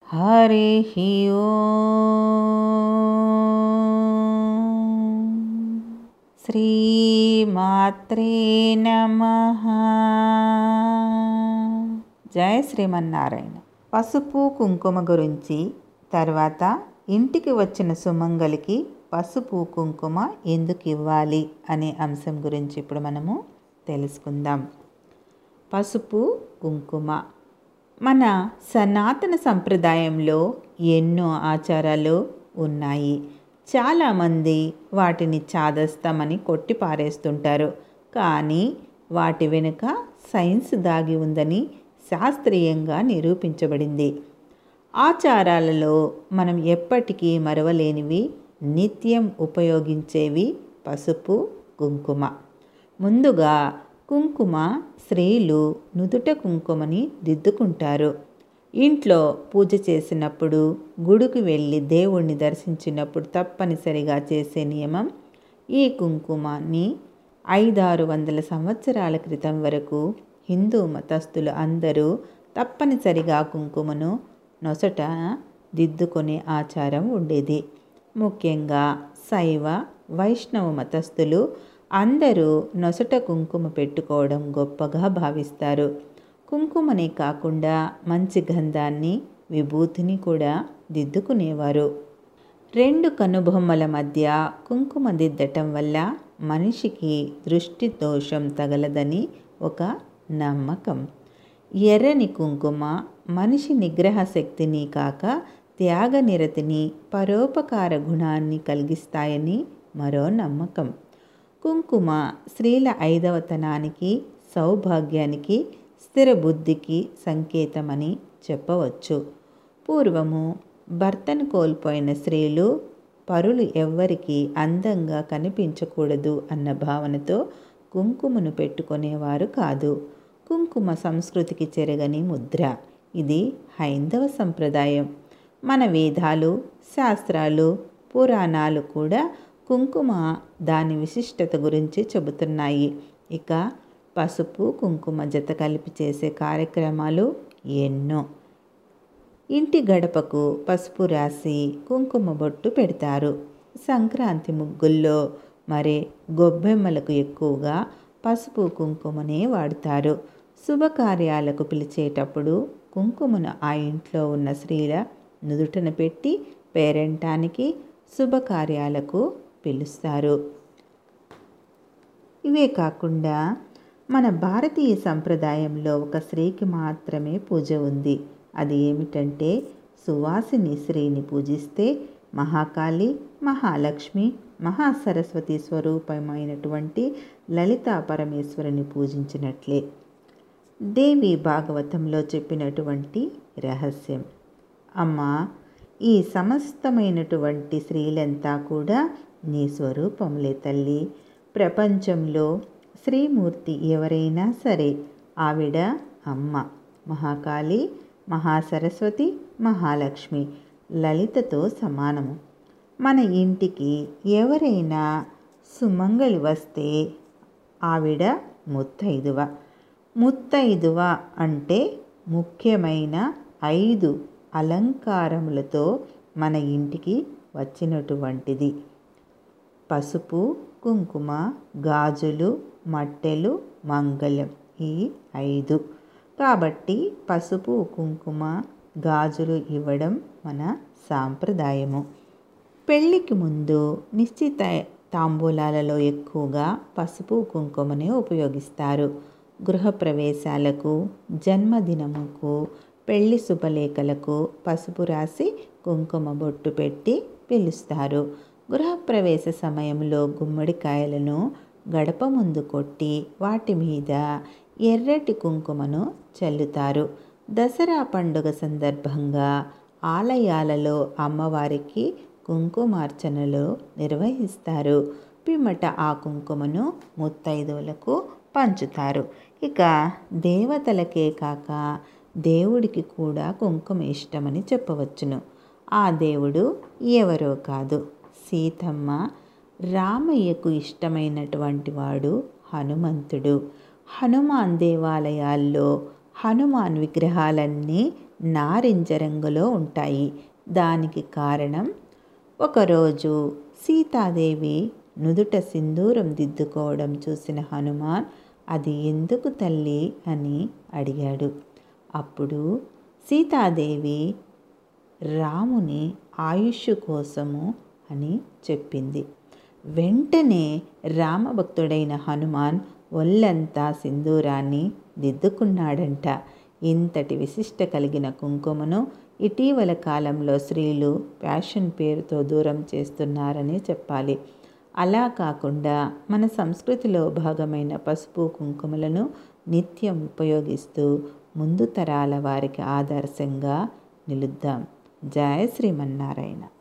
हरिः ॐ శ్రీమాత్రే నమ జయ శ్రీమన్నారాయణ పసుపు కుంకుమ గురించి తర్వాత ఇంటికి వచ్చిన సుమంగలికి పసుపు కుంకుమ ఎందుకు ఇవ్వాలి అనే అంశం గురించి ఇప్పుడు మనము తెలుసుకుందాం పసుపు కుంకుమ మన సనాతన సంప్రదాయంలో ఎన్నో ఆచారాలు ఉన్నాయి చాలామంది వాటిని చాదస్తామని కొట్టి పారేస్తుంటారు కానీ వాటి వెనుక సైన్స్ దాగి ఉందని శాస్త్రీయంగా నిరూపించబడింది ఆచారాలలో మనం ఎప్పటికీ మరవలేనివి నిత్యం ఉపయోగించేవి పసుపు కుంకుమ ముందుగా కుంకుమ స్త్రీలు నుదుట కుంకుమని దిద్దుకుంటారు ఇంట్లో పూజ చేసినప్పుడు గుడికి వెళ్ళి దేవుణ్ణి దర్శించినప్పుడు తప్పనిసరిగా చేసే నియమం ఈ కుంకుమాన్ని ఐదారు వందల సంవత్సరాల క్రితం వరకు హిందూ మతస్థులు అందరూ తప్పనిసరిగా కుంకుమను నొసట దిద్దుకునే ఆచారం ఉండేది ముఖ్యంగా శైవ వైష్ణవ మతస్థులు అందరూ నొసట కుంకుమ పెట్టుకోవడం గొప్పగా భావిస్తారు కుంకుమనే కాకుండా మంచి గంధాన్ని విభూతిని కూడా దిద్దుకునేవారు రెండు కనుబొమ్మల మధ్య కుంకుమ దిద్దటం వల్ల మనిషికి దృష్టి దోషం తగలదని ఒక నమ్మకం ఎర్రని కుంకుమ మనిషి నిగ్రహ శక్తిని కాక త్యాగనిరతిని పరోపకార గుణాన్ని కలిగిస్తాయని మరో నమ్మకం కుంకుమ స్త్రీల ఐదవతనానికి సౌభాగ్యానికి స్థిర బుద్ధికి సంకేతమని చెప్పవచ్చు పూర్వము భర్తను కోల్పోయిన స్త్రీలు పరులు ఎవ్వరికి అందంగా కనిపించకూడదు అన్న భావనతో కుంకుమను పెట్టుకునేవారు కాదు కుంకుమ సంస్కృతికి చెరగని ముద్ర ఇది హైందవ సంప్రదాయం మన వేదాలు శాస్త్రాలు పురాణాలు కూడా కుంకుమ దాని విశిష్టత గురించి చెబుతున్నాయి ఇక పసుపు కుంకుమ జత కలిపి చేసే కార్యక్రమాలు ఎన్నో ఇంటి గడపకు పసుపు రాసి కుంకుమ బొట్టు పెడతారు సంక్రాంతి ముగ్గుల్లో మరి గొబ్బెమ్మలకు ఎక్కువగా పసుపు కుంకుమనే వాడతారు శుభకార్యాలకు పిలిచేటప్పుడు కుంకుమను ఆ ఇంట్లో ఉన్న స్త్రీల నుదుటన పెట్టి పేరెంటానికి శుభకార్యాలకు పిలుస్తారు ఇవే కాకుండా మన భారతీయ సంప్రదాయంలో ఒక స్త్రీకి మాత్రమే పూజ ఉంది అది ఏమిటంటే సువాసిని స్త్రీని పూజిస్తే మహాకాళి మహాలక్ష్మి మహాసరస్వతి స్వరూపమైనటువంటి లలితా పరమేశ్వరుని పూజించినట్లే దేవి భాగవతంలో చెప్పినటువంటి రహస్యం అమ్మ ఈ సమస్తమైనటువంటి స్త్రీలంతా కూడా నీ స్వరూపంలే తల్లి ప్రపంచంలో శ్రీమూర్తి ఎవరైనా సరే ఆవిడ అమ్మ మహాకాళి మహాసరస్వతి మహాలక్ష్మి లలితతో సమానము మన ఇంటికి ఎవరైనా సుమంగళి వస్తే ఆవిడ ముత్తైదువ ముత్తైదువ అంటే ముఖ్యమైన ఐదు అలంకారములతో మన ఇంటికి వచ్చినటువంటిది పసుపు కుంకుమ గాజులు మట్టెలు మంగళం ఈ ఐదు కాబట్టి పసుపు కుంకుమ గాజులు ఇవ్వడం మన సాంప్రదాయము పెళ్ళికి ముందు నిశ్చిత తాంబూలాలలో ఎక్కువగా పసుపు కుంకుమనే ఉపయోగిస్తారు గృహప్రవేశాలకు జన్మదినముకు పెళ్లి శుభలేఖలకు పసుపు రాసి కుంకుమ బొట్టు పెట్టి పిలుస్తారు గృహప్రవేశ సమయంలో గుమ్మడికాయలను గడప ముందు కొట్టి వాటి మీద ఎర్రటి కుంకుమను చల్లుతారు దసరా పండుగ సందర్భంగా ఆలయాలలో అమ్మవారికి కుంకుమార్చనలు నిర్వహిస్తారు పిమ్మట ఆ కుంకుమను ముత్తైదువులకు పంచుతారు ఇక దేవతలకే కాక దేవుడికి కూడా కుంకుమ ఇష్టమని చెప్పవచ్చును ఆ దేవుడు ఎవరో కాదు సీతమ్మ రామయ్యకు ఇష్టమైనటువంటి వాడు హనుమంతుడు హనుమాన్ దేవాలయాల్లో హనుమాన్ విగ్రహాలన్నీ నారింజ రంగులో ఉంటాయి దానికి కారణం ఒకరోజు సీతాదేవి నుదుట సింధూరం దిద్దుకోవడం చూసిన హనుమాన్ అది ఎందుకు తల్లి అని అడిగాడు అప్పుడు సీతాదేవి రాముని ఆయుష్ కోసము అని చెప్పింది వెంటనే రామభక్తుడైన హనుమాన్ ఒళ్ళంతా సింధూరాన్ని దిద్దుకున్నాడంట ఇంతటి విశిష్ట కలిగిన కుంకుమను ఇటీవల కాలంలో స్త్రీలు ఫ్యాషన్ పేరుతో దూరం చేస్తున్నారని చెప్పాలి అలా కాకుండా మన సంస్కృతిలో భాగమైన పసుపు కుంకుమలను నిత్యం ఉపయోగిస్తూ ముందు తరాల వారికి ఆదర్శంగా నిలుద్దాం జయ శ్రీమన్నారాయణ